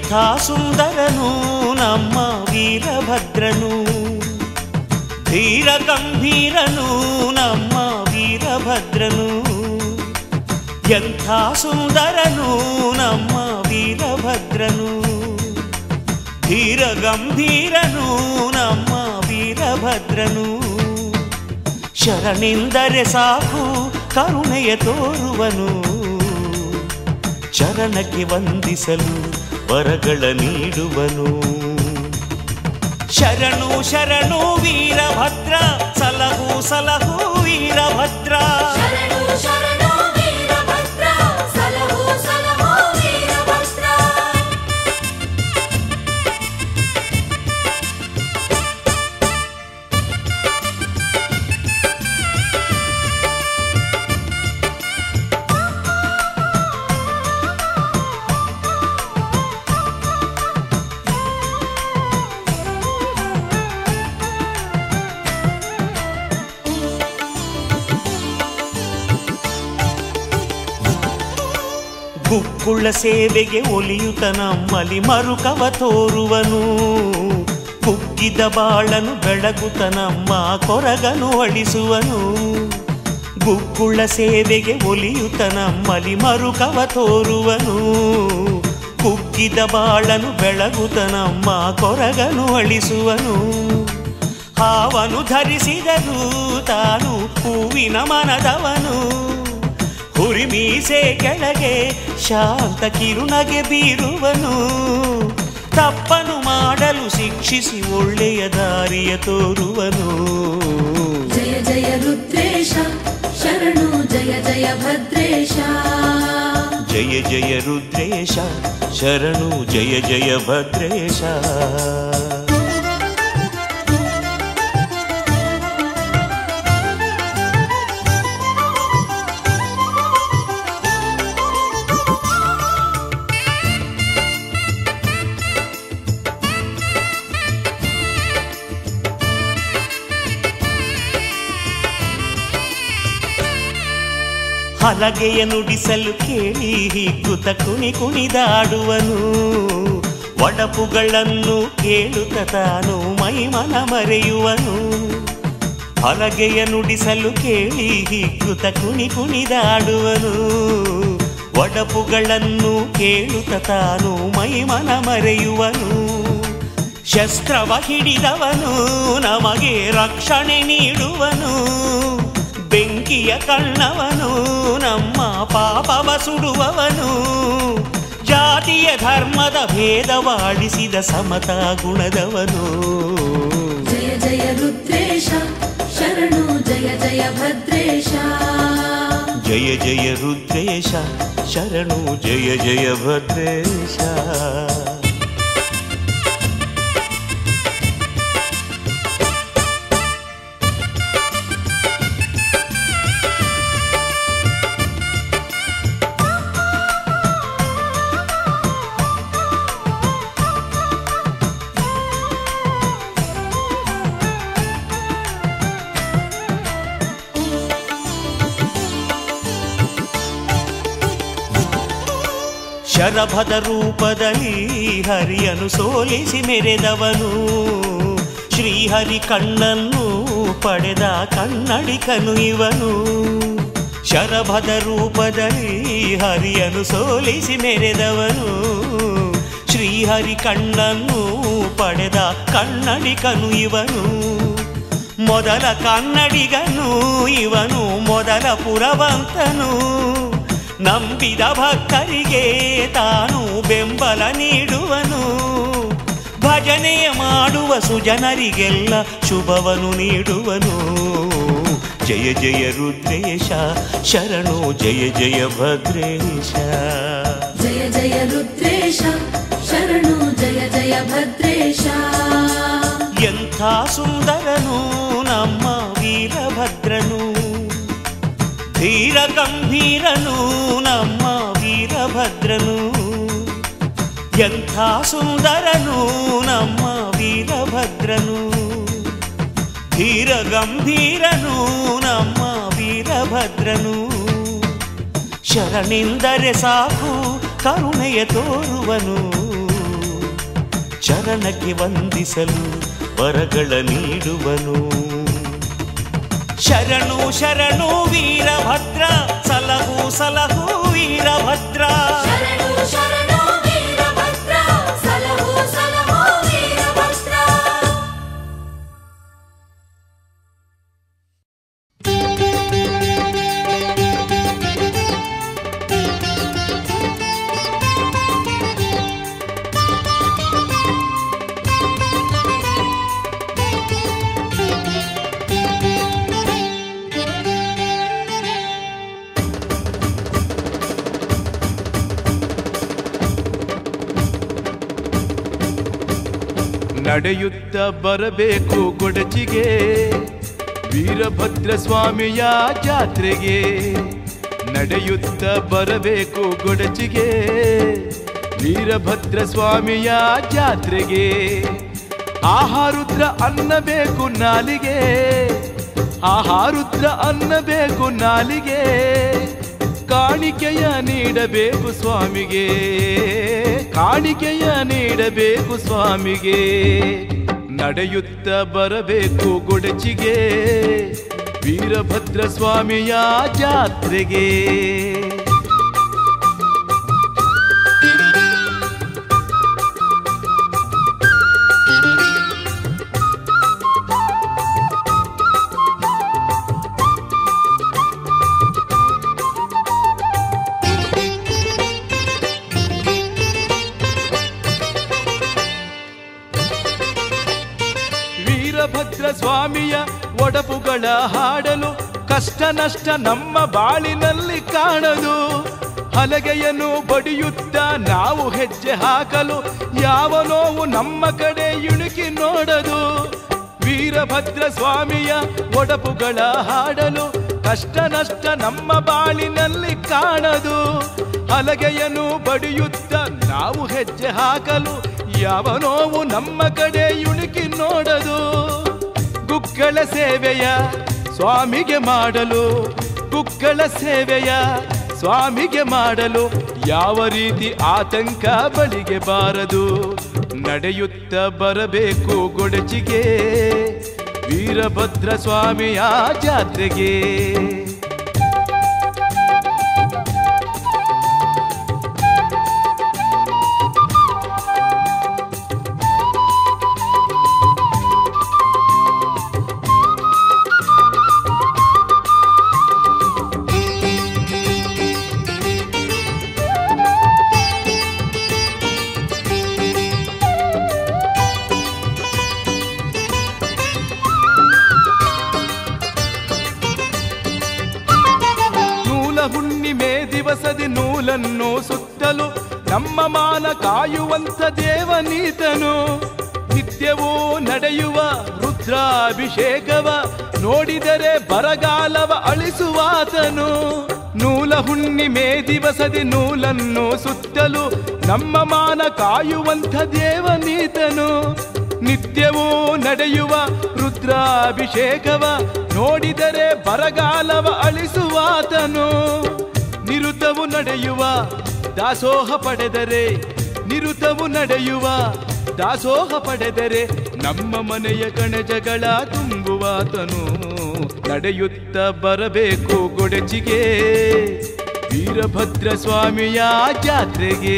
ಎಂಥ ಸುಂದರನು ನಮ್ಮ ವೀರಭದ್ರನು ಧೀರ ಗಂಭೀರನು ನಮ್ಮ ವೀರಭದ್ರನು ಎಂಥ ಸುಂದರನು ನಮ್ಮ ವೀರಭದ್ರನು ಧೀರ ಗಂಭೀರನು ನಮ್ಮ ವೀರಭದ್ರನು ಶರಣಿಂದರೆ ಸಾಕು ಕರುಣೆಯ ತೋರುವನು ಚರಣಕ್ಕೆ ವಂದಿಸಲು ವರಗಳ ನೀಡುವನು ಶರಣು ಶರಣು ವೀರಭದ್ರ ಸಲಹು ಸಲಹು ವೀರಭದ್ರ ಶರಣು ಶರಣು ವೀರಭದ್ರ ಸಲಹು ಸಲಹು ವೀರಭದ್ರ ಗುಕ್ಕುಳ್ಳ ಸೇವೆಗೆ ಒಲಿಯುತ ನಮ್ಮಲಿ ಮರುಕವ ತೋರುವನು ಕುಗ್ಗಿದ ಬಾಳನು ಬೆಳಗುತ್ತ ನಮ್ಮ ಕೊರಗನು ಅಳಿಸುವನು ಗುಕ್ಕುಳ್ಳ ಸೇವೆಗೆ ಒಲಿಯುತ ನಮ್ಮಲಿ ಮರುಕವ ತೋರುವನು ಕುಗ್ಗಿದ ಬಾಳನು ಬೆಳಗುತ್ತ ನಮ್ಮ ಕೊರಗನು ಅಳಿಸುವನು ಹಾವನು ಧರಿಸಿದರು ತಾನು ಹೂವಿನ ಮನದವನು ಹುರಿಮೀಸೆ ಕೆಳಗೆ ಶಾಂತ ಕಿರುನಗೆ ಬೀರುವನು ತಪ್ಪನು ಮಾಡಲು ಶಿಕ್ಷಿಸಿ ಒಳ್ಳೆಯ ದಾರಿಯ ತೋರುವನು ಜಯ ಜಯ ರುದ್ರೇಶ ಶರಣು ಜಯ ಜಯ ಭದ್ರೇಶ ಜಯ ಜಯ ರುದ್ರೇಶ ಶರಣು ಜಯ ಜಯ ಭದ್ರೇಶ ಹಲಗೆಯ ನುಡಿಸಲು ಕೇಳಿ ಹಿಗ್ಗುತ್ತ ಕುಣಿ ಕುಣಿದಾಡುವನು ಒಡಪುಗಳನ್ನು ಕೇಳುತ್ತ ತಾನು ಮೈಮನ ಮರೆಯುವನು ಹಲಗೆಯ ನುಡಿಸಲು ಕೇಳಿ ಹಿಗ್ಗುತ್ತ ಕುಣಿ ಕುಣಿದಾಡುವನು ಒಡಪುಗಳನ್ನು ಕೇಳುತ್ತ ತಾನು ಮೈಮನ ಮರೆಯುವನು ಶಸ್ತ್ರವ ಹಿಡಿದವನು ನಮಗೆ ರಕ್ಷಣೆ ನೀಡುವನು ಬೆಂಕಿಯ ಕಣ್ಣವನು ನಮ್ಮ ಪಾಪವ ಸುಡುವವನು ಜಾತಿಯ ಧರ್ಮದ ಭೇದವಾಡಿಸಿದ ಸಮತಾ ಗುಣದವನು ಜಯ ಜಯ ರುದ್ರೇಶ ಶರಣು ಜಯ ಜಯ ಭದ್ರೇಶ ಜಯ ಜಯ ರುದ್ರೇಶ ಶರಣು ಜಯ ಜಯ ಭದ್ರೇಶ ಶರಭದ ರೂಪದಲ್ಲಿ ಹರಿಯನು ಸೋಲಿಸಿ ಮೆರೆದವನು ಶ್ರೀಹರಿ ಕಣ್ಣನ್ನು ಪಡೆದ ಕನ್ನಡಿಕನು ಇವನು ಶರಭದ ರೂಪದಲ್ಲಿ ಹರಿಯನು ಸೋಲಿಸಿ ಮೆರೆದವನು ಶ್ರೀಹರಿ ಕಣ್ಣನ್ನು ಪಡೆದ ಕನ್ನಡಿಕನು ಇವನು ಮೊದಲ ಕನ್ನಡಿಗನು ಇವನು ಮೊದಲ ಪುರವಂತನು ನಂಬಿದ ಭಕ್ತರಿಗೆ ತಾನು ಬೆಂಬಲ ನೀಡುವನು ಭಜನೆಯ ಮಾಡುವ ಸುಜನರಿಗೆಲ್ಲ ಶುಭವನು ನೀಡುವನು ಜಯ ಜಯ ರುದ್ರೇಶ ಶರಣು ಜಯ ಜಯ ಭದ್ರೇಶ ಜಯ ಜಯ ರುದ್ರೇಶ ಶರಣು ಜಯ ಜಯ ಭದ್ರೇಶ ಎಂಥ ಸುಂದರನು ನಮ್ಮ ವೀರಭದ್ರನು ಧೀರ ಗಂಭೀರನು ನಮ್ಮ ವೀರಭದ್ರನು ಎಂಥ ಸುಂದರನು ನಮ್ಮ ವೀರಭದ್ರನು ಧೀರ ಗಂಭೀರನು ನಮ್ಮ ವೀರಭದ್ರನು ಶರಣಿಂದರೆ ಸಾಕು ಕರುಣೆಯ ತೋರುವನು ಚರಣಕ್ಕೆ ವಂದಿಸಲು ವರಗಳ ನೀಡುವನು ಶರಣು ಶರಣು ವೀರಭದ್ರ ಸಲಹು ಸಲಹು ವೀರಭದ್ರ ಶರಣು ಶರಣು ವೀರಭದ್ರ ಸಲಹು ಸಲಹು ವೀರಭದ್ರ ನಡೆಯುತ್ತ ಬರಬೇಕು ಗೊಡಚಿಗೆ ವೀರಭದ್ರ ಸ್ವಾಮಿಯ ಜಾತ್ರೆಗೆ ನಡೆಯುತ್ತ ಬರಬೇಕು ಗೊಡಚಿಗೆ ವೀರಭದ್ರ ಸ್ವಾಮಿಯ ಜಾತ್ರೆಗೆ ಆಹಾರುದ್ರ ಅನ್ನಬೇಕು ನಾಲಿಗೆ ಆಹಾರುದ್ರ ಅನ್ನಬೇಕು ನಾಲಿಗೆ ಕಾಣಿಕೆಯ ನೀಡಬೇಕು ಸ್ವಾಮಿಗೆ ಕಾಣಿಕೆಯ ನೀಡಬೇಕು ಸ್ವಾಮಿಗೆ ನಡೆಯುತ್ತ ಬರಬೇಕು ಗೊಡಚಿಗೆ ವೀರಭದ್ರ ಸ್ವಾಮಿಯ ಜಾತ್ರೆಗೆ ವೀರಭದ್ರ ಸ್ವಾಮಿಯ ಒಡಪುಗಳ ಹಾಡಲು ಕಷ್ಟ ನಷ್ಟ ನಮ್ಮ ಬಾಳಿನಲ್ಲಿ ಕಾಣದು ಹಲಗೆಯನ್ನು ಬಡಿಯುತ್ತ ನಾವು ಹೆಜ್ಜೆ ಹಾಕಲು ಯಾವ ನೋವು ನಮ್ಮ ಕಡೆ ಇಣುಕಿ ನೋಡದು ವೀರಭದ್ರ ಸ್ವಾಮಿಯ ಒಡಪುಗಳ ಹಾಡಲು ಕಷ್ಟ ನಷ್ಟ ನಮ್ಮ ಬಾಳಿನಲ್ಲಿ ಕಾಣದು ಹಲಗೆಯನ್ನು ಬಡಿಯುತ್ತ ನಾವು ಹೆಜ್ಜೆ ಹಾಕಲು ಯಾವ ನೋವು ನಮ್ಮ ಕಡೆ ಇಣುಕಿ ನೋಡದು ಗುಕ್ಕಳ ಸೇವೆಯ ಸ್ವಾಮಿಗೆ ಮಾಡಲು ಗುಕ್ಕಳ ಸೇವೆಯ ಸ್ವಾಮಿಗೆ ಮಾಡಲು ಯಾವ ರೀತಿ ಆತಂಕ ಬಳಿಗೆ ಬಾರದು ನಡೆಯುತ್ತ ಬರಬೇಕು ಗೊಡಚಿಗೆ ವೀರಭದ್ರ ಸ್ವಾಮಿಯ ಜಾತ್ರೆಗೆ ನೂಲ ಹುಣ್ಣಿಮೆ ದಿವಸದಿ ನೂಲನ್ನು ಸುತ್ತಲು ನಮ್ಮ ಮಾನ ಕಾಯುವಂತ ದೇವನೀತನು ನಿತ್ಯವೂ ನಡೆಯುವ ರುದ್ರಾಭಿಷೇಕವ ನೋಡಿದರೆ ಬರಗಾಲವ ಅಳಿಸುವಾತನು ನೂಲ ಹುಣ್ಣಿಮೆ ದಿವಸದಿ ನೂಲನ್ನು ಸುತ್ತಲು ನಮ್ಮ ಮಾನ ಕಾಯುವಂತ ದೇವನೀತನು ನಿತ್ಯವೂ ನಡೆಯುವ ರುದ್ರಾಭಿಷೇಕವ ನೋಡಿದರೆ ಬರಗಾಲವ ಅಳಿಸುವಾತನು ನಿರುತವು ನಡೆಯುವ ದಾಸೋಹ ಪಡೆದರೆ ನಿರುತವು ನಡೆಯುವ ದಾಸೋಹ ಪಡೆದರೆ ನಮ್ಮ ಮನೆಯ ಕಣಜಗಳ ತುಂಬುವಾತನು ನಡೆಯುತ್ತ ಬರಬೇಕು ಗೊಡಚಿಗೆ ವೀರಭದ್ರ ಸ್ವಾಮಿಯ ಜಾತ್ರೆಗೆ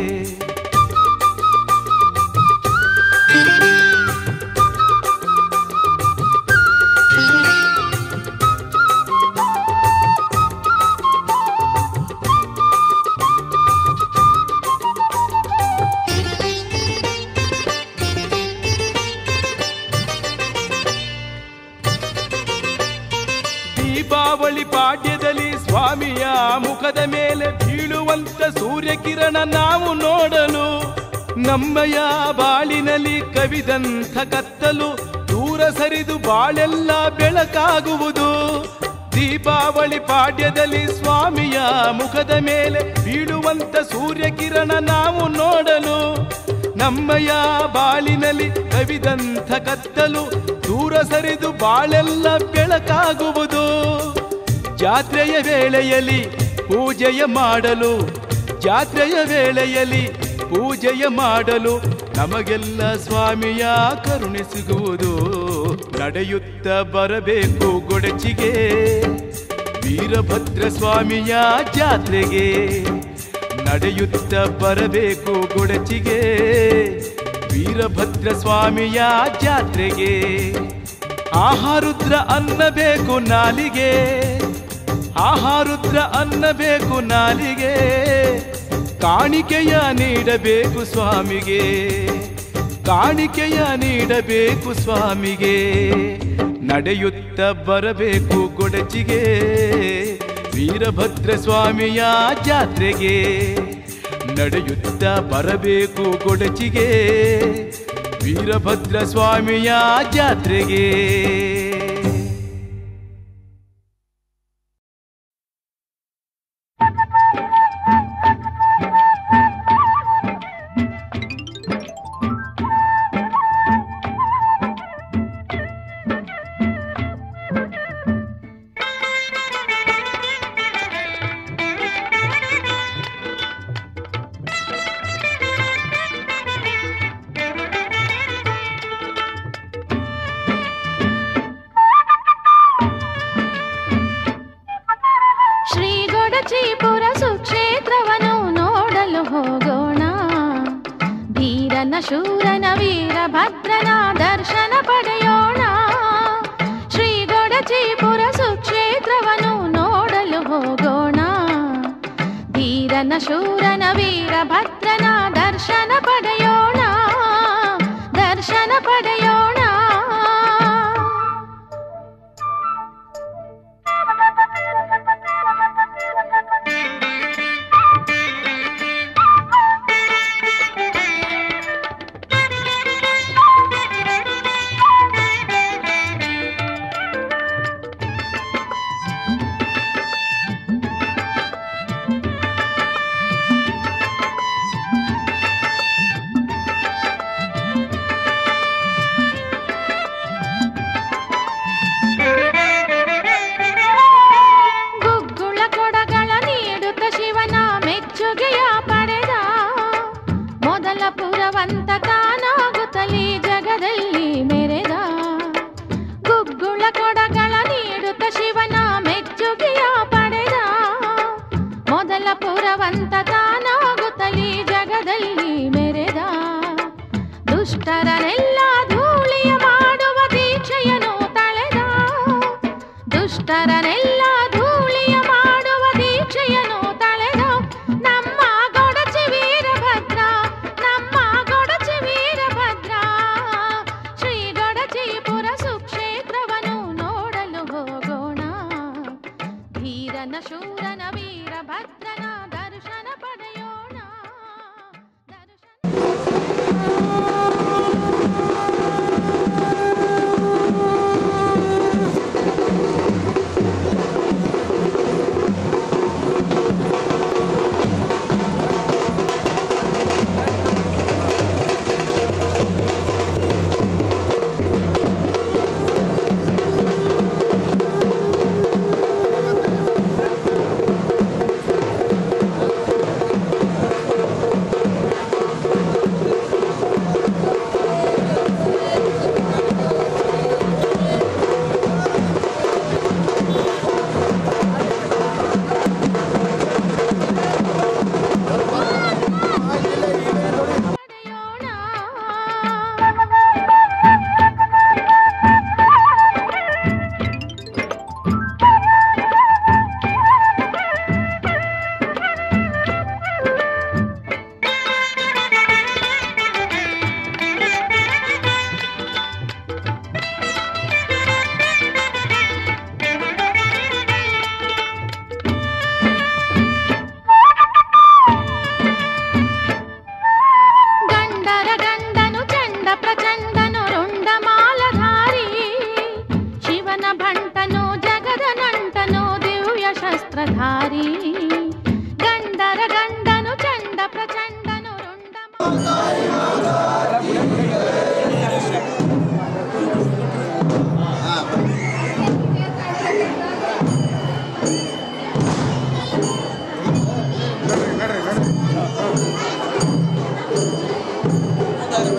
ದೀಪಾವಳಿ ಪಾಡ್ಯದಲ್ಲಿ ಸ್ವಾಮಿಯ ಮುಖದ ಮೇಲೆ ಬೀಳುವಂತ ಸೂರ್ಯಕಿರಣ ನಾವು ನೋಡಲು ನಮ್ಮಯ ಬಾಳಿನಲ್ಲಿ ಕವಿದಂಥ ಕತ್ತಲು ದೂರ ಸರಿದು ಬಾಳೆಲ್ಲ ಬೆಳಕಾಗುವುದು ದೀಪಾವಳಿ ಪಾಡ್ಯದಲ್ಲಿ ಸ್ವಾಮಿಯ ಮುಖದ ಮೇಲೆ ಬೀಳುವಂತ ಸೂರ್ಯಕಿರಣ ನಾವು ನೋಡಲು ನಮ್ಮಯ ಬಾಳಿನಲ್ಲಿ ಕವಿದಂಥ ಕತ್ತಲು ದೂರ ಸರಿದು ಬಾಳೆಲ್ಲ ಬೆಳಕಾಗುವುದು ಜಾತ್ರೆಯ ವೇಳೆಯಲ್ಲಿ ಪೂಜೆಯ ಮಾಡಲು ಜಾತ್ರೆಯ ವೇಳೆಯಲ್ಲಿ ಪೂಜೆಯ ಮಾಡಲು ನಮಗೆಲ್ಲ ಸ್ವಾಮಿಯ ಕರುಣೆ ಸಿಗುವುದು ನಡೆಯುತ್ತ ಬರಬೇಕು ಗೊಡಚಿಗೆ ವೀರಭದ್ರ ಸ್ವಾಮಿಯ ಜಾತ್ರೆಗೆ ನಡೆಯುತ್ತ ಬರಬೇಕು ಗೊಡಚಿಗೆ ವೀರಭದ್ರ ಸ್ವಾಮಿಯ ಜಾತ್ರೆಗೆ ಆಹಾರುದ್ರ ಅನ್ನಬೇಕು ನಾಲಿಗೆ ಆಹಾರುದ್ರ ಅನ್ನಬೇಕು ನಾಲಿಗೆ ಕಾಣಿಕೆಯ ನೀಡಬೇಕು ಸ್ವಾಮಿಗೆ ಕಾಣಿಕೆಯ ನೀಡಬೇಕು ಸ್ವಾಮಿಗೆ ನಡೆಯುತ್ತ ಬರಬೇಕು ಗೊಡಚಿಗೆ ವೀರಭದ್ರ ಸ್ವಾಮಿಯ ಜಾತ್ರೆಗೆ ನಡೆಯುತ್ತ ಬರಬೇಕು ಗೊಡಚಿಗೆ ವೀರಭದ್ರ ಸ್ವಾಮಿಯ ಜಾತ್ರೆಗೆ ಶ್ರೀ ಗೊಡಚಿಪುರ ಸುಕ್ಷೇತ್ರವನ್ನು ನೋಡಲು ಹೋಗೋಣ ಧೀರನ ಶೂರನ ವೀರಭದ್ರನ ದರ್ಶನ ಪಡೆಯೋಣ ಶ್ರೀ ಗೊಡಚಿಪುರ ಸುಕ್ಷೇತ್ರವನ್ನು ನೋಡಲು ಹೋಗೋಣ ಧೀರನ ಶೂರನ ವೀರಭದ್ರನ ದರ್ಶನ ಪಡೆಯೋಣ ದರ್ಶನ ಪಡೆಯೋಣ ಗುಗ್ಗುಳ ಕೊಡಗಳ ನೀಡುತ್ತ ಶಿವನ ಮೆಚ್ಚುಗೆಯ ಪಡೆದ ಮೊದಲ ಪುರವಂತ ತಾನಾಗುತ್ತಲೇ ಜಗದಲ್ಲಿ ಮೆರೆದ ಗುಗ್ಗುಳ ಕೊಡಗಳ ನೀಡುತ್ತ ಶಿವನ ಮೆಚ್ಚುಗೆಯ ಪಡೆದ ಮೊದಲ ಪುರವಂತ ತಾನಾಗುತ್ತಲೇ ಜಗದಲ್ಲಿ ಮೆರೆದ ದುಷ್ಟರನೆಲ್ಲ ಧೂಳಿಯ ಮಾಡುವ ದೀಕ್ಷೆಯನ್ನು ತಳೆದ ದುಷ್ಟರನೆಲ್ಲ ಧೂಳಿಯ ಮಾಡುವ ದೀಕ್ಷೆಯನ್ನು ತಳೆದ ನಮ್ಮ ಗೊಡಚಿ ವೀರಭದ್ರ ನಮ್ಮ ಗೊಡಚಿ ವೀರಭದ್ರ ಶ್ರೀ ಗೊಡಚಿಪುರ ಸುಕ್ಷೇತ್ರವನ್ನು ನೋಡಲು ಹೋಗೋಣ ಧೀರನ ಶೂರನ ವೀರಭದ್ರನ ದರ್ಶನ ಪಡೆಯೋಣ ದರ್ಶನ ಗಂಡರ ಗಂಡನು ಚಂಡ ಪ್ರಚಂಡನು ರುಂಡ ಮಾಲಧಾರಿ ಶಿವನ ಭಂಟನು ಜಗದ ನಂಟನು ದಿವ್ಯ ಶಸ್ತ್ರಧಾರಿ ಗಂಡರ ಗಂಡನು ಚಂಡ ಪ್ರಚಂಡನು ರುಂಡ ಮಾ- ನಡ್ರಿ ನಡ್ರಿ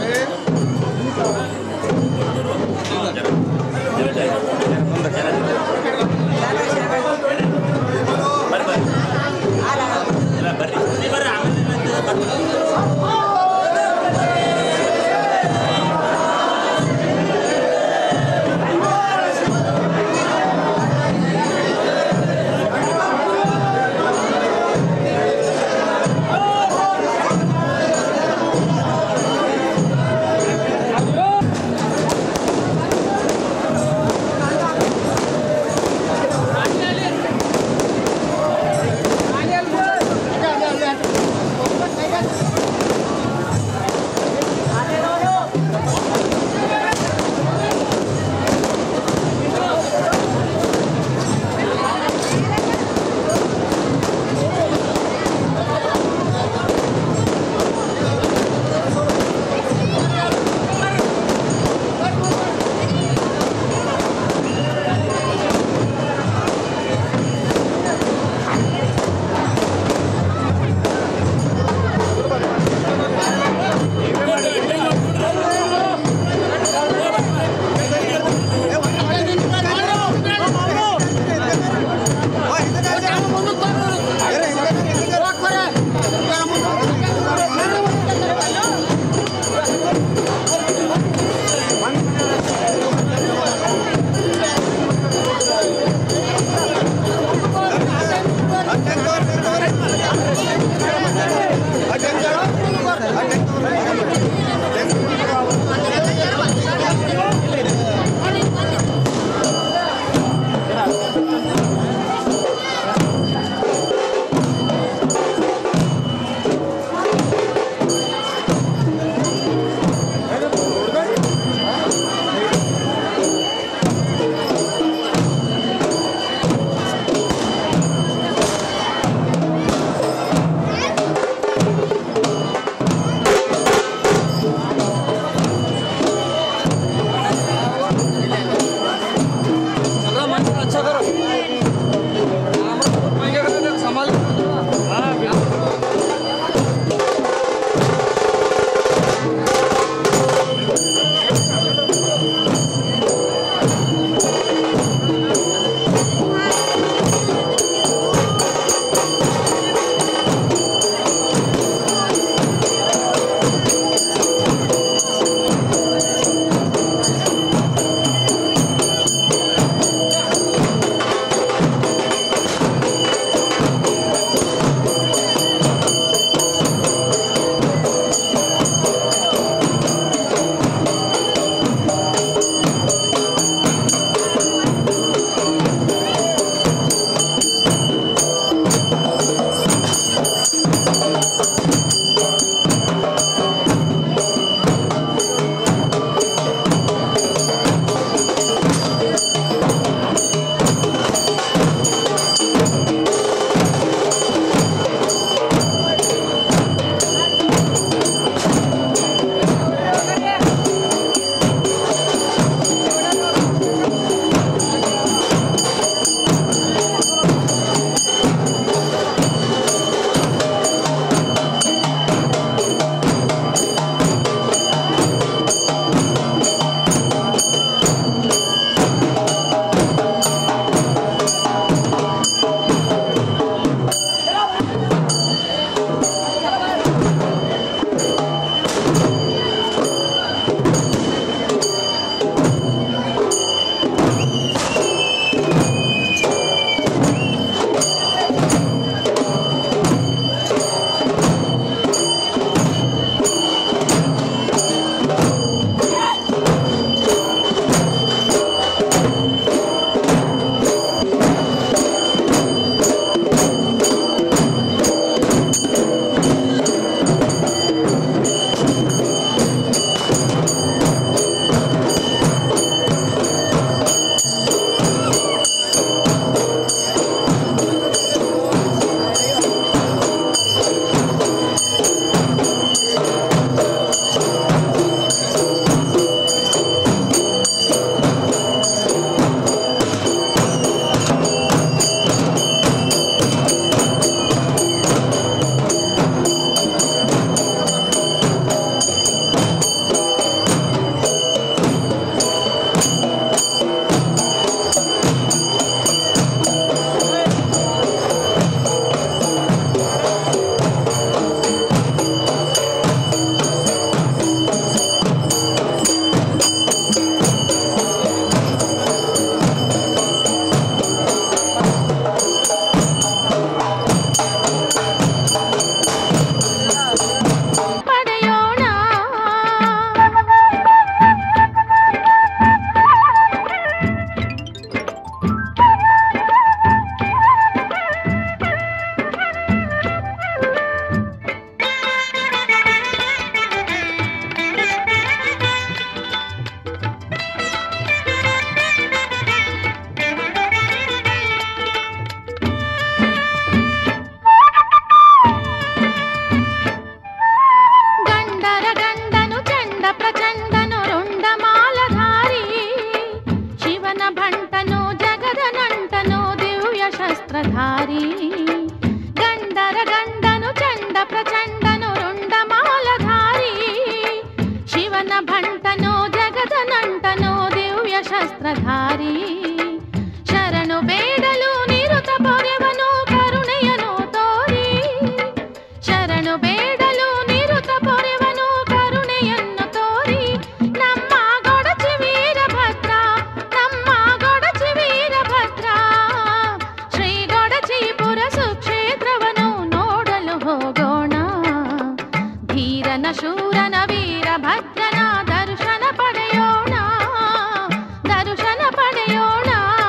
ಶಸ್ತ್ರಧಾರಿ ಗಂಡರ ಗಂಡನು ಚಂಡ ಪ್ರಚಂಡನು ರುಂಡಮಾಲಧಾರಿ ಶಿವನ ಭಂಟನೋ ಜಗದ ನಂಟನೋ ದಿವ್ಯ ಶಸ್ತ್ರಧಾರಿ ಶರಣು ಬೇಡಲು ನಿರುತ ಪೊರೆವನು ಕರುಣೆಯನು ತೋರಿ ಶರಣು ಬೇಡಲು ನಿರುತ ಪೊರೆವನು ಕರುಣೆಯನ್ನು ತೋರಿ ನಮ್ಮ ಗೊಡಚಿ ವೀರಭದ್ರ ನಮ್ಮ ಗೊಡಚಿ ವೀರಭದ್ರ ಶ್ರೀ ಗೊಡಚಿಪುರ ಸುಕ್ಷೇತ್ರವನ್ನು ನೋಡಲು ಹೋಗೋಣ ಧೀರನ ಶೂರನ ವೀರಭದ್ರನ ದರ್ಶನ ಪಡೆಯೋಣ ದರ್ಶನ ಪಡೆಯೋಣ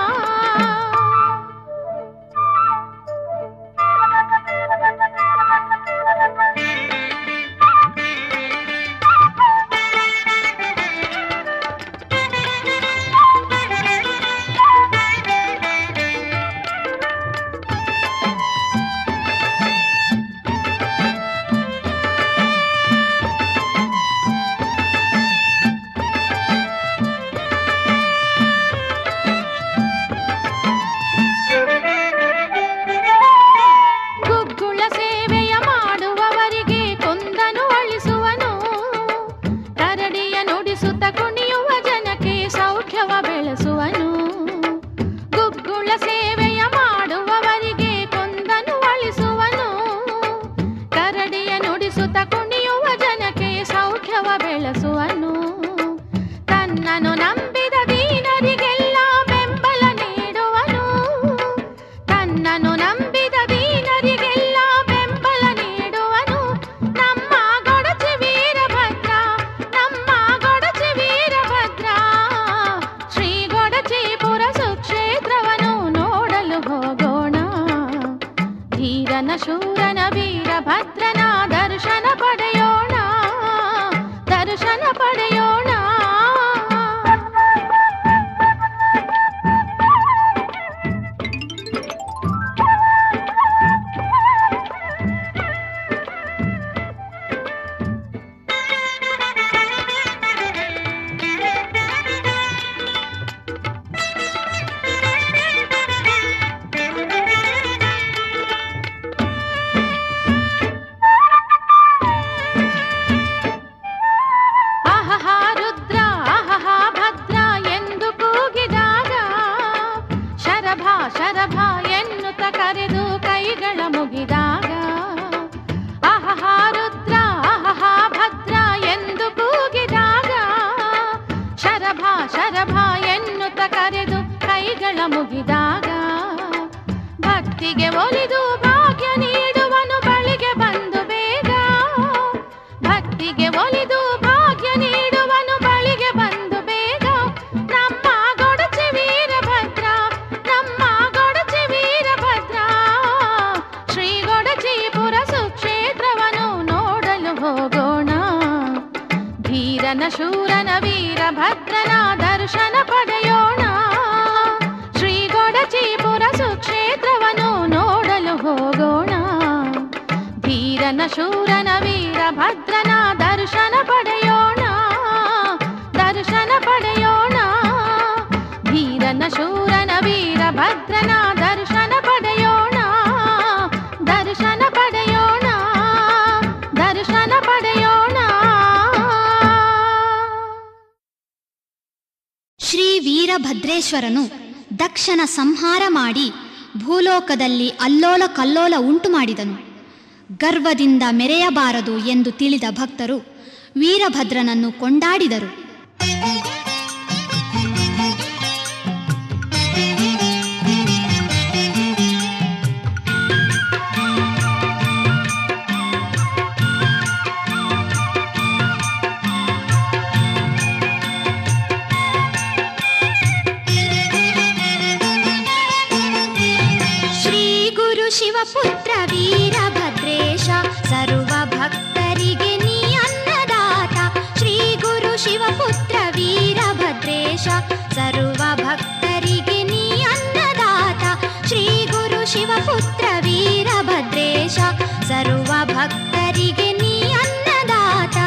ಗುಗ್ಗುಳ ಸೇವೆಯ ಮಾಡುವವರಿಗೆ ಕೊಂದನು ಅಳಿಸುವನು ಕರಡಿಯ ನುಡಿಸುತ್ತ ಕುಣಿಯುವ ಜನಕ್ಕೆ ಸೌಖ್ಯವ ಬೆಳೆಸುವನು ಗುಗ್ಗುಳ ಸೇವೆಯ ಮಾಡುವವರಿಗೆ ಕೊಂದನು ಅಳಿಸುವನು ಕರಡಿಯ ನುಡಿಸುತ್ತ ಕುಣಿಯುವ ಜನಕ್ಕೆ ಸೌಖ್ಯವ ಬೆಳೆಸುವನು ತನ್ನನು ನಂಬಿದ ದೀನರಿಗೆಲ್ಲ ಬೆಂಬಲ ನೀಡುವನು ತನ್ನನು ನಂಬಿದ ದೀನರಿಗೆಲ್ಲ ಬೆಂಬಲ ನೀಡುವನು ನಮ್ಮ ಗೊಡಚಿ ವೀರಭದ್ರ ನಮ್ಮ ಗೊಡಚಿ ವೀರಭದ್ರ ಶ್ರೀ ಗೊಡಚಿಪುರ ಸುಕ್ಷೇತ್ರವನ್ನು ನೋಡಲು ಹೋಗೋಣ ಧೀರನ ಶೂರನ ವೀರಭದ್ರನ ದರ್ಶನ ಪಡೆಯೋಣ ದರ್ಶನ ಪಡೆಯೋಣ ಆಹಹಾ ರುದ್ರ ಆಹಹಾ ಭದ್ರ ಎಂದು ಕೂಗಿದಾಗ ಶರಭ ಶರಭ ಎನ್ನುತ್ತ ಕರೆದು ಕೈಗಳ ಮುಗಿದಾಗ ಆಹಹಾ ರುದ್ರ ಆಹಹಾ ಭದ್ರ ಎಂದು ಕೂಗಿದಾಗ ಶರಭ ಶರಭ ಎನ್ನುತ್ತ ಕರೆದು ಕೈಗಳ ಮುಗಿದಾಗ ಭಕ್ತಿಗೆ ಒಲಿದು ಭಾಗ್ಯ ನೀಡುವನು ಬಳಿಗೆ ಬಂದು ಬೇಗ ಭಕ್ತಿಗೆ ಒಲಿದು ಭಾಗ್ಯ ನೀಡುವನು ಬಳಿಗೆ ಬಂದು ಬೇಗ ನಮ್ಮ ಗೊಡಚಿ ವೀರಭದ್ರ ನಮ್ಮ ಗೊಡಚಿ ವೀರಭದ್ರ ಶ್ರೀ ಗೊಡಚಿಪುರ ಸುಕ್ಷೇತ್ರವನ್ನು ನೋಡಲು ಹೋಗೋಣ ಧೀರನ ಶೂರನ ವೀರಭದ್ರನ ದರ್ಶನ ಪಡೆಯೋಣ ಶ್ರೀ ಗೊಡಚಿಪುರ ಸುಕ್ಷೇತ್ರವನ್ನು ನೋಡಲು ಹೋಗೋಣ ಧೀರನ ಶೂರನ ವೀರಭದ್ರನ ದರ್ಶನ ಪಡೆಯೋಣ ದರ್ಶನ ಪಡೆಯೋಣ ಧೀರನ ಶೂರನ ವೀರಭದ್ರನ ದರ್ಶನ ಪಡೆಯೋಣ ದರ್ಶನ ಪಡೆಯೋಣ ದರ್ಶನ ಪಡೆಯೋಣ ಶ್ರೀ ವೀರಭದ್ರೇಶ್ವರನು ದಕ್ಷನ ಸಂಹಾರ ಮಾಡಿ ಭೂಲೋಕದಲ್ಲಿ ಅಲ್ಲೋಲ ಕಲ್ಲೋಲ ಉಂಟು ಮಾಡಿದನು ಗರ್ವದಿಂದ ಮೆರೆಯಬಾರದು ಎಂದು ತಿಳಿದ ಭಕ್ತರು ವೀರಭದ್ರನನ್ನು ಕೊಂಡಾಡಿದರು ಶ್ರೀ ಗುರು ಶಿವಪುತ್ರ ವೀರಭದ್ರೇಶ ಸರ್ವ ಭಕ್ತರಿಗೆ ನೀ ಅನ್ನದಾತ ಶ್ರೀ ಗುರು ಶಿವಪುತ್ರ ವೀರಭದ್ರೇಶ ಸರ್ವ ಭಕ್ತರಿಗೆ ನೀ ಅನ್ನದಾತ ಶ್ರೀ ಗುರು ಶಿವಪುತ್ರ ವೀರಭದ್ರೇಶ ಸರ್ವ ಭಕ್ತರಿಗೆ ನೀ ಅನ್ನದಾತ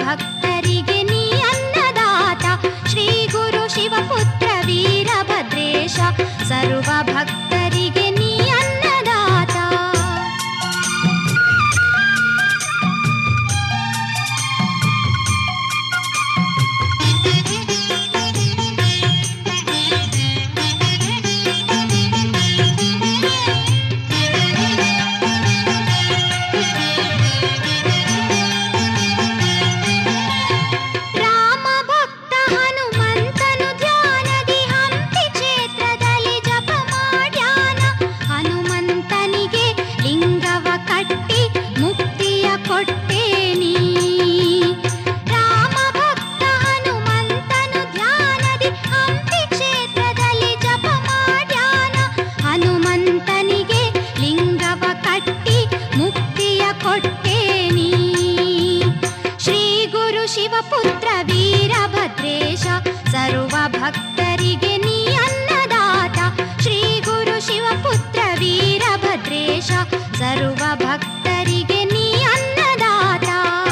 ಭಕ್ತರಿಗೆ ನೀ ಅನ್ನದಾತ ಶ್ರೀ ಗುರು ಶಿವಪುತ್ರ ವೀರಭದ್ರೇಶ ಸರ್ವ ಭಕ್ತರಿಗೆ ನೀ ಅನ್ನದಾತ ರಾಮ ಭಕ್ತ ಹನುಮಂತನು ಧ್ಯಾನದಿ ಹಂಪಿ ಕ್ಷೇತ್ರದಲ್ಲಿ ಜಪ ಮಾಡ್ಯಾನ ಹನುಮಂತನಿಗೆ ಲಿಂಗವ ಕಟ್ಟಿ ಮುಕ್ತಿಯ ಕೊಟ್ಟೇನಿ ರಾಮ ಭಕ್ತ ಹನುಮಂತನು ಧ್ಯಾನದಿ ಹಂಪಿ ಕ್ಷೇತ್ರದಲ್ಲಿ ಜಪ ಮಾಡ್ಯಾನ ಹನುಮಂತನಿಗೆ ಲಿಂಗವ ಕಟ್ಟಿ ಮುಕ್ತಿಯ ಕೊಟ್ಟೇನಿ ಶ್ರೀ ಗುರು ಶಿವಪುತ್ರ ವೀರಭದ್ರೇಶ ಸರ್ವ ಭಕ್ತರಿಗೆ ನೀ ಅನ್ನದಾತ ಶ್ರೀ ಗುರು ಶಿವಪುತ್ರ ವೀರಭದ್ರೇಶ ಸರ್ವ ಭಕ್ತರಿಗೆ ನೀ ಅನ್ನದಾತ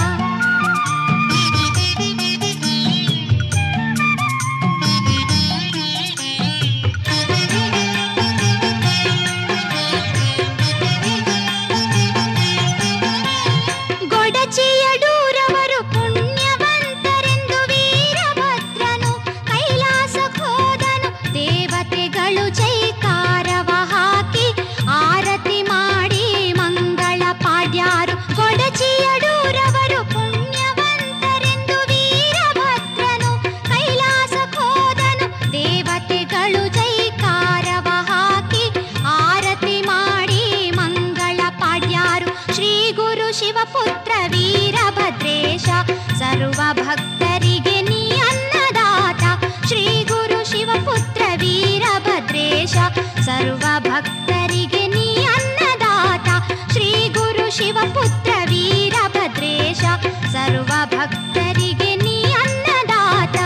ಗೊಡಚಿಯಡೂರವರು ಪುಣ್ಯವಂತರೆಂದು ವೀರಭದ್ರನು ಕೈಲಾಸಕ್ಕೆ ಹೋದನು ದೇವತೆಗಳು ಜೈಕಾರವ ಹಾಕಿ ಆರತಿ ಮಾಡಿ ಮಂಗಳ ಪಾಡ್ಯಾರು ಗೊಡಚಿಯಡೂರವರು ಪುಣ್ಯವಂತರೆಂದು ವೀರಭದ್ರನು ಕೈಲಾಸಕ್ಕೆ ಹೋದನು ದೇವತೆಗಳು ಜೈಕಾರವ ಹಾಕಿ ಆರತಿ ಮಾಡಿ ಮಂಗಳ ಪಾಡ್ಯಾರು ಶ್ರೀ ಗುರು ಶಿವಪುತ್ರ ವೀರಭದ್ರೇಶ ಸರ್ವ ಭಕ್ತರಿಗೆ ನೀ ಅನ್ನದಾತ ಶ್ರೀ ಗುರು ಶಿವಪುತ್ರ ವೀರಭದ್ರೇಶ ಸರ್ವ ಭಕ್ತರಿಗೆ ನೀ ಅನ್ನದಾತ ಶ್ರೀ ಗುರು ಶಿವಪುತ್ರ ವೀರಭದ್ರೇಶ ಸರ್ವ ಭಕ್ತರಿಗೆ ನೀ ಅನ್ನದಾತ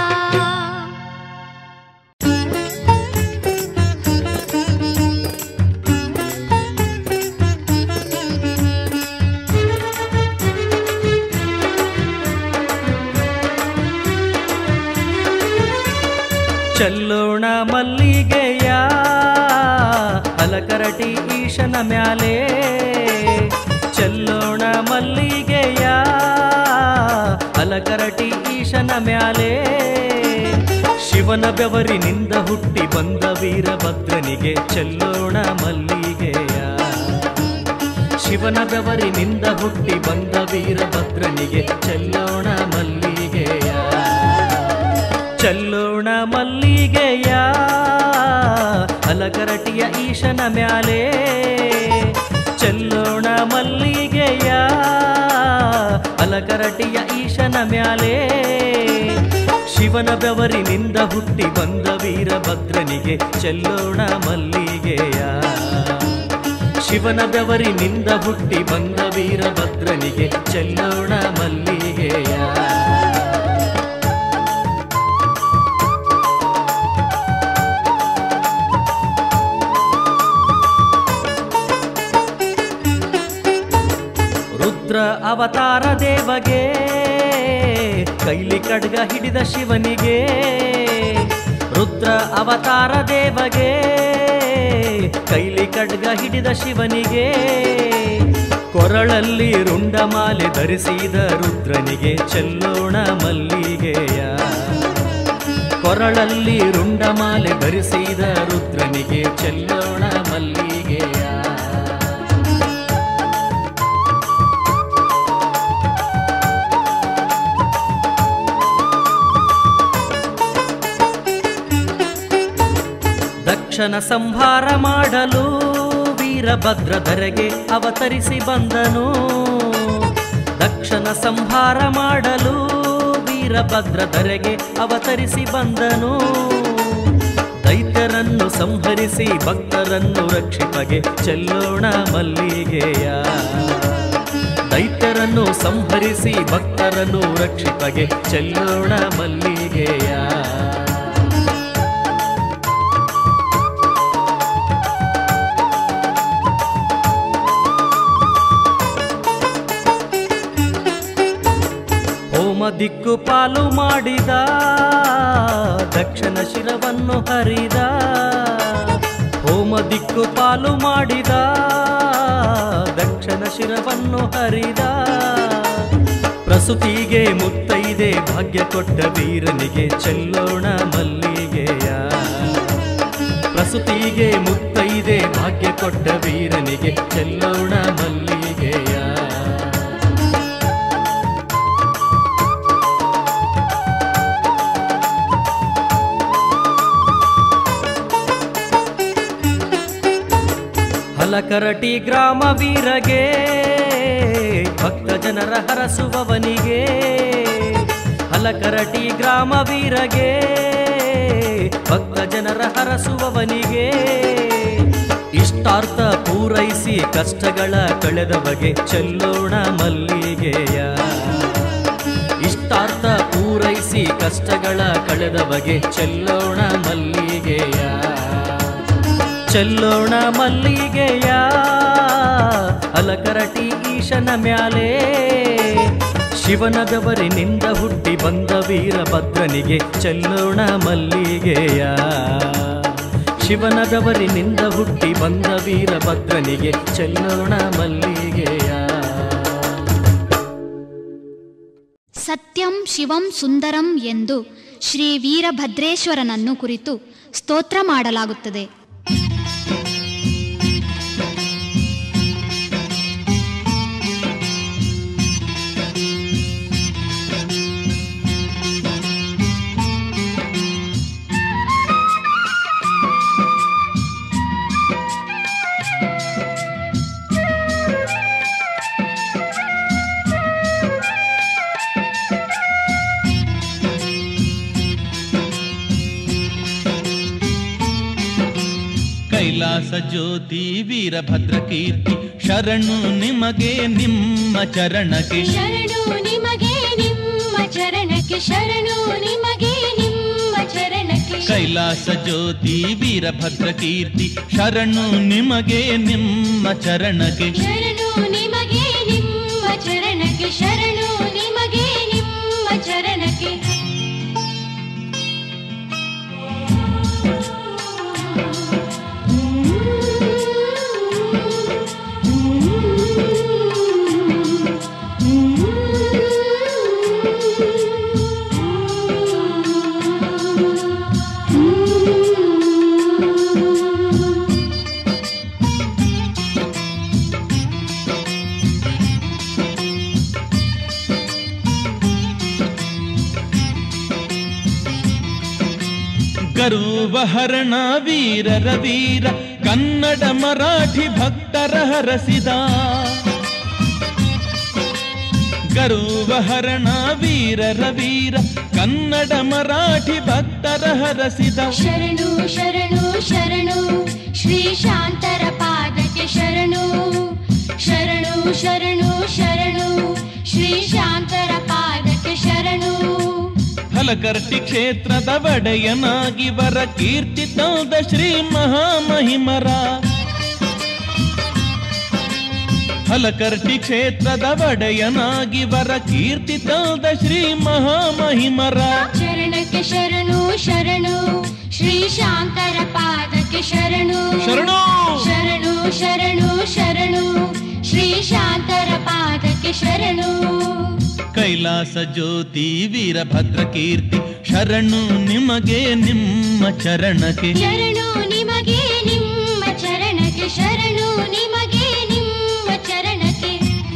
ಚೆಲ್ಲೋಣ ಮಲ್ಲಿಗೆಯ ಅಲಕರಟಿ ಈಶನ ಮ್ಯಾಲೆ ಚೆಲ್ಲೋಣ ಮಲ್ಲಿಗೆಯ ಅಲಕರಟಿ ಈಶನ ಮ್ಯಾಲೆ ಶಿವನ ಬೆವರಿನಿಂದ ಹುಟ್ಟಿ ಬಂದ ವೀರಭದ್ರನಿಗೆ ಚೆಲ್ಲೋಣ ಮಲ್ಲಿಗೆಯ ಶಿವನ ಬೆವರಿನಿಂದ ಹುಟ್ಟಿ ಬಂದ ವೀರಭದ್ರನಿಗೆ ಚೆಲ್ಲೋಣ ಮಲ್ಲಿಗೆಯ ಚೆಲ್ಲೋಣ ಮಲ್ಲಿಗೆಯ ಅಲಗರಟಿಯ ಈಶನ ಮ್ಯಾಲೆ ಚೆಲ್ಲೋಣ ಮಲ್ಲಿಗೆಯ ಅಲಗರಟಿಯ ಈಶನ ಮ್ಯಾಲೆ ಶಿವನ ಬೆವರಿನಿಂದ ಹುಟ್ಟಿ ಬಂದ ವೀರಭದ್ರನಿಗೆ ಚೆಲ್ಲೋಣ ಮಲ್ಲಿಗೆಯ ಶಿವನ ಬೆವರಿನಿಂದ ಹುಟ್ಟಿ ಬಂದ ವೀರಭದ್ರನಿಗೆ ಚೆಲ್ಲೋಣ ಮಲ್ಲಿಗೆಯ ರುದ್ರ ಅವತಾರ ದೇವಗೆ ಕೈಲಿ ಖಡ್ಗ ಹಿಡಿದ ಶಿವನಿಗೆ ರುದ್ರ ಅವತಾರ ದೇವಗೆ ಕೈಲಿ ಖಡ್ಗ ಹಿಡಿದ ಶಿವನಿಗೆ ಕೊರಳಲ್ಲಿ ರುಂಡಮಾಲೆ ಧರಿಸಿದ ರುದ್ರನಿಗೆ ಚೆಲ್ಲೋಣ ಮಲ್ಲಿಗೆಯ ಕೊರಳಲ್ಲಿ ರುಂಡಮಾಲೆ ಧರಿಸಿದ ರುದ್ರನಿಗೆ ಚೆಲ್ಲೋಣ ಮಲ್ಲಿಗೆಯ ದಕ್ಷನ ಸಂಹಾರ ಮಾಡಲು ವೀರಭದ್ರ ಧರೆಗೆ ಅವತರಿಸಿ ಬಂದನು ದಕ್ಷನ ಸಂಹಾರ ಮಾಡಲು ವೀರಭದ್ರ ಧರೆಗೆ ಅವತರಿಸಿ ಬಂದನು ದೈತ್ಯರನ್ನು ಸಂಹರಿಸಿ ಭಕ್ತರನ್ನು ರಕ್ಷಿಪಗೆ ಚೆಲ್ಲೋಣ ಮಲ್ಲಿಗೆಯ ದೈತ್ಯರನ್ನು ಸಂಹರಿಸಿ ಭಕ್ತರನ್ನು ರಕ್ಷಿಪಗೆ ಚೆಲ್ಲೋಣ ಮಲ್ಲಿಗೆಯ ಹೋಮ ಹೋಮ ದಿಕ್ಕು ಪಾಲು ಮಾಡಿದ ದಕ್ಷಿಣ ಶಿರವನ್ನು ಹರಿದ ಹೋಮ ದಿಕ್ಕು ಪಾಲು ಮಾಡಿದ ದಕ್ಷಿಣ ಶಿರವನ್ನು ಹರಿದ ಪ್ರಸುತಿಗೆ ಮುತ್ತೈದೆ ಭಾಗ್ಯ ಕೊಟ್ಟ ವೀರನಿಗೆ ಚೆಲ್ಲೋಣ ಮಲ್ಲಿಗೆಯ ಪ್ರಸುತಿಗೆ ಮುತ್ತೈದೆ ಭಾಗ್ಯ ಕೊಟ್ಟ ವೀರನಿಗೆ ಚೆಲ್ಲೋಣ ಮಲ್ಲಿಗೆಯ ಹಲಕರಟಿ ಗ್ರಾಮ ವೀರಗೆ ಭಕ್ತ ಜನರ ಹರಸುವವನಿಗೆ ಹಲಕರಟಿ ಗ್ರಾಮ ವೀರಗೆ ಭಕ್ತ ಜನರ ಹರಸುವವನಿಗೆ ಇಷ್ಟಾರ್ಥ ಪೂರೈಸಿ ಕಷ್ಟಗಳ ಕಳೆದ ಬಗೆ ಚೆಲ್ಲೋಣ ಮಲ್ಲಿಗೆಯ ಇಷ್ಟಾರ್ಥ ಪೂರೈಸಿ ಕಷ್ಟಗಳ ಕಳೆದ ಬಗೆ ಚೆಲ್ಲೋಣ ಮಲ್ಲಿಗೆಯ ಚೆಲ್ಲೋಣ ಮಲ್ಲಿಗೆಯ ಅಲಕರಟಿ ಈಶನ ಮ್ಯಾಲೆ ಶಿವನಗವರಿನಿಂದ ಹುಟ್ಟಿ ಬಂದ ವೀರಭದ್ರನಿಗೆ ಚೆಲ್ಲೋಣ ಮಲ್ಲಿಗೆಯ ಶಿವನಗವರಿನಿಂದ ಹುಟ್ಟಿ ಬಂದ ವೀರಭದ್ರನಿಗೆ ಚೆಲ್ಲೋಣ ಮಲ್ಲಿಗೆಯ ಸತ್ಯಂ ಶಿವಂ ಸುಂದರಂ ಎಂದು ಶ್ರೀ ವೀರಭದ್ರೇಶ್ವರನನ್ನು ಕುರಿತು ಸ್ತೋತ್ರ ಮಾಡಲಾಗುತ್ತದೆ ಕೈಲಾಸ ಜ್ಯೋತಿ ವೀರಭದ್ರ ಕೀರ್ತಿ ಶರಣು ನಿಮಗೆ ನಿಮ್ಮ ಚರಣಕ್ಕೆ ಶರಣು ನಿಮಗೆ ನಿಮ್ಮ ಚರಣಕ್ಕೆ ಶರಣು ನಿಮಗೆ ನಿಮ್ಮ ಚರಣಕ್ಕೆ ಕೈಲಾಸ ಜ್ಯೋತಿ ವೀರಭದ್ರ ಕೀರ್ತಿ ಶರಣು ನಿಮಗೆ ನಿಮ್ಮ ಚರಣಕ್ಕೆ ಶರಣು ನಿಮಗೆ ನಿಮ್ಮ ಚರಣಕ್ಕೆ ಶರಣು ನಿಮಗೆ ನಿಮ್ಮ ಚರಣಕ್ಕೆ ಗರುವಹರಣ ವೀರರ ವೀರ ಕನ್ನಡ ಮರಾಠಿ ಭಕ್ತರ ಹರಸಿದ ಗರುವಹರಣ ವೀರರ ವೀರ ಕನ್ನಡ ಮರಾಠಿ ಭಕ್ತರ ಹರಸಿದ ಶರಣು ಶರಣು ಶರಣು ಶ್ರೀ ಶಾಂತರ ಪಾದಕ್ಕೆ ಶರಣು ಶರಣು ಶರಣು ಶರಣು ಶ್ರೀ ಶಾಂತರ ಪಾದಕ್ಕೆ ಶರಣು ಹಲಕರ್ಟಿ ಕ್ಷೇತ್ರದ ಒಡೆಯನಾಗಿ ವರ ಕೀರ್ತಿ ತಂದ ಶ್ರೀ ಮಹಾಮಹಿಮರ ಹಲಕರ್ಟಿ ಕ್ಷೇತ್ರದ ಒಡೆಯನಾಗಿ ವರ ಕೀರ್ತಿ ತಂದ ಶ್ರೀ ಮಹಾಮಹಿಮರ ಶರಣಕ್ಕೆ ಶರಣು ಶರಣು ಶ್ರೀ ಶಾಂತರ ಪಾದಕ್ಕೆ ಶರಣು ಶರಣು ಶರಣು ಶರಣು ಶರಣು ಶ್ರೀ ಶಾಂತರ ಪಾದಕ್ಕೆ ಶರಣು ಕೈಲಾಸ ಜ್ಯೋತಿ ವೀರಭದ್ರ ಕೀರ್ತಿ ಶರಣು ನಿಮಗೆ ನಿಮ್ಮ ಚರಣಕ್ಕೆ ಶರಣು ನಿಮಗೆ ನಿಮ್ಮ ಚರಣಕ್ಕೆ ಶರಣು ನಿಮಗೆ ನಿಮ್ಮ ಚರಣಕ್ಕೆ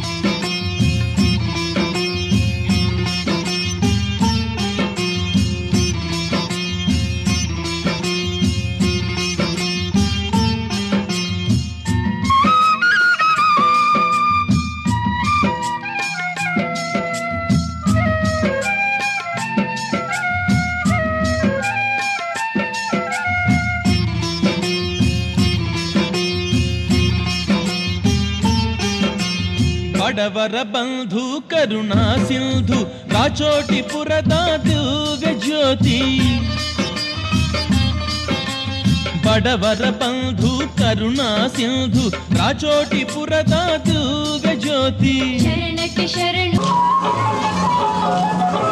ಬಡವರ ಬಂಧು ಕರುಣಾ ಸಿಂಧು ರಾಚೋಟಿಪುರದ ದಿವ್ಯ ಜ್ಯೋತಿ ಬಡವರ ಬಂಧು ಕರುಣಾ ಸಿಂಧು ರಾಚೋಟಿಪುರದ ದಿವ್ಯ ಜ್ಯೋತಿ ಶರಣಕ್ಕೆ ಶರಣು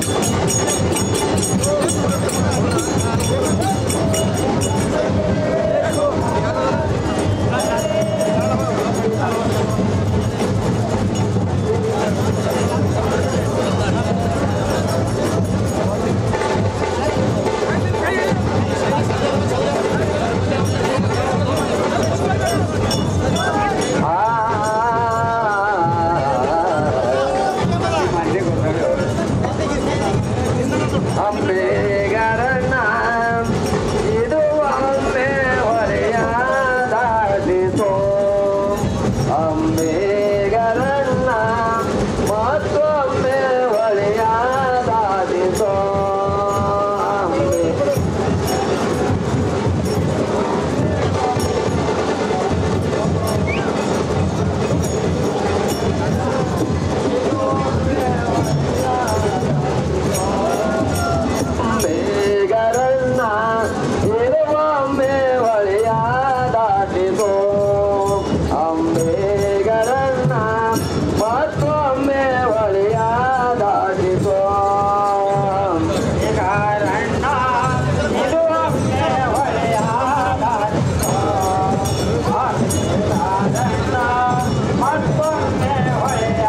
ಅಂಬೇಗರನ್ನ ಇದು ಒಮ್ಮೆ ಹೊರೆಯಾದಾಡಿತು ಅಂಬೇಗರನ್ನ ಮತ್ತೊಮ್ಮೆ ಹೊರೆಯಾದಾಡಿತು ಅಂಬೆ ಬೇಗರನ್ನ ಇರುವೊಮ್ಮೆ ಹೊಳೆಯ ದಾಟಿತು ಅಂಬೇಗರನ್ನ ಮತ್ತೊಮ್ಮೆ ಹೊಳೆಯ ದಾಟಿತು ಅಂಬೇಗರನ್ನ ಇರುವೊಮ್ಮೆ ಹೊಳೆಯ ದಾಟಿತು ಅಂಬೇಗರನ್ನ ಮತ್ತೊಮ್ಮೆ ಹೊಳೆಯ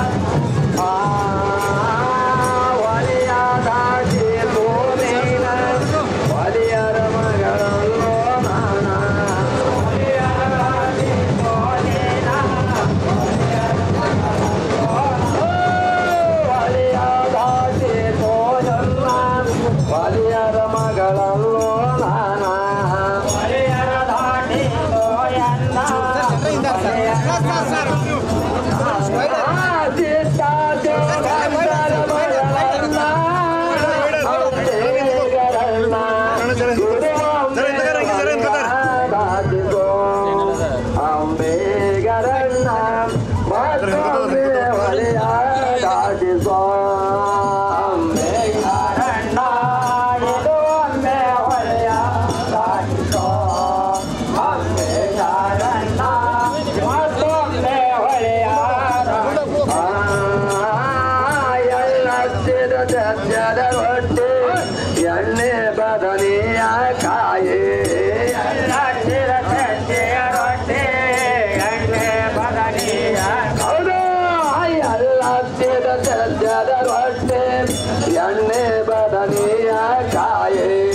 ಒಲಿಯರ ಮಗಳಲ್ಲೋ ನಾನ ಒಲಿಯರ ಮಗಳಲ್ಲೋ ನಾನ ಒಲಿಯರ ದಾಟಿ ಅಂಬೇಗರನ್ನ ಮತ್ತೊಮ್ಮೆ ಹೊಳೆಯ ದಾಟಿಸೋ ಅಂಬೇಗರನ್ನ ಇದು ಒಮ್ಮೆ ಹೊಳೆಯ ದಾಟಿಸೋ ಅಂಬೇಗರನ್ನ ಮತ್ತೊಮ್ಮೆ ಹೊಳೆಯ ಎಳ್ಳತ್ತಿದ ಸತ್ಯದ ರೊಟ್ಟಿ ಎಣ್ಣೆ ಬದನೆಯ ಕಾಯಿ ಎಳ್ಳತ್ತಿದ ಸತ್ಯ ರೊಟ್ಟಿ ಎಣ್ಣೆ ಬದನೆಯ ಹೌದು ಎಳ್ಳತ್ತಿದ ಸತ್ಯದ ರೊಟ್ಟಿ ಎಣ್ಣೆ ಬದನೆಯ ಕಾಯಿ